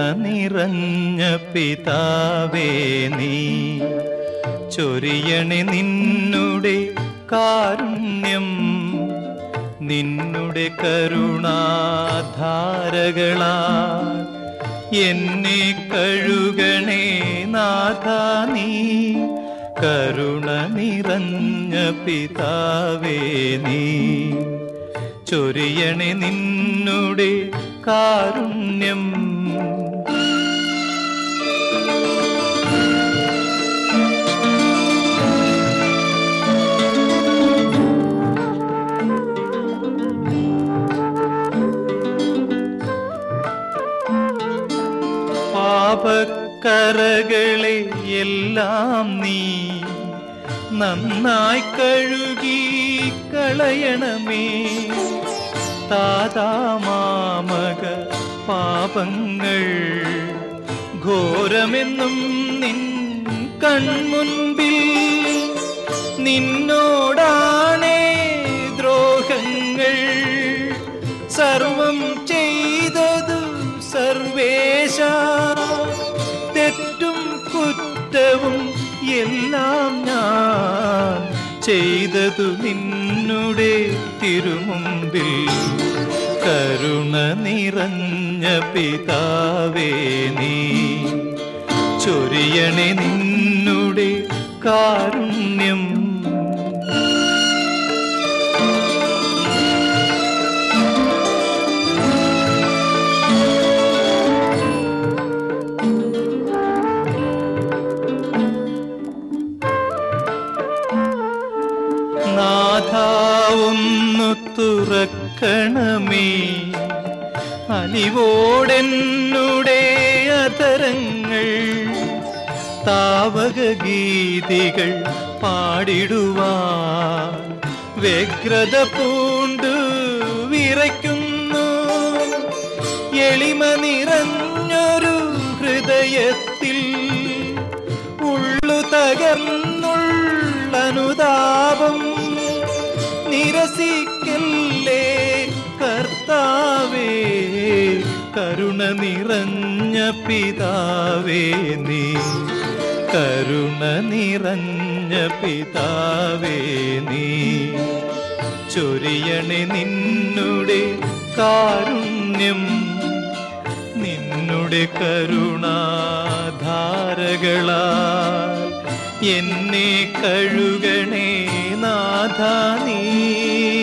നിറഞ്ഞ പിതാവേ നീ ചൊരിയണി നിന്നുടെ കാരുണ്യം നിന്നുടെ കരുണാധാരകളാ എന്നെ കഴുകണേ നാഥ നീ കരുണ നിറഞ്ഞ പിതാവേ നീ ചൊരിയണേ നിന്നുടെ കാരുണ്യം പാപക്കറകളെ എല്ലാം നീ നന്നായി കഴുകി കളയണമേ താതാമാമക പാപങ്ങൾ ഘോരമെന്നും നിൻ കൺമുൻപിൽ നിന്നോടാണേ ദ്രോഹങ്ങൾ സർവം ചെയ്തതു സർവേശ തെറ്റും കുറ്റവും എല്ലാം ഞാൻ ചെയ്തതു നിന്നുടെ തിരുമുമ്പിൽ കരുണ നിറഞ്ഞ പിതാവേ നീ ചൊരിയണേ നിന്നുടെ കാരുണ്യം നാഥ ഒന്നു തുറക്കണമേ അലിവോടെന്നുടെ അധരങ്ങൾ താവക ഗീതികൾ പാടിടുവാൻ വ്യഗ്രത പൂണ്ടു വിറയ്ക്കുന്നു എളിമ നിറഞ്ഞൊരു ഹൃദയത്തിൽ ഉള്ളു തകർന്നുള്ളനുതാപം നിരസിക്കല്ലേ കർത്താവേ കരുണ നിറഞ്ഞ പിതാവേ നീ കരുണ നിറഞ്ഞ പിതാവേ നീ ചൊരിയണേ നിന്നുടെ കാരുണ്യം നിന്നുടെ കരുണാധാരകളാൽ എന്നെ കഴുകണേ നാഥ നീ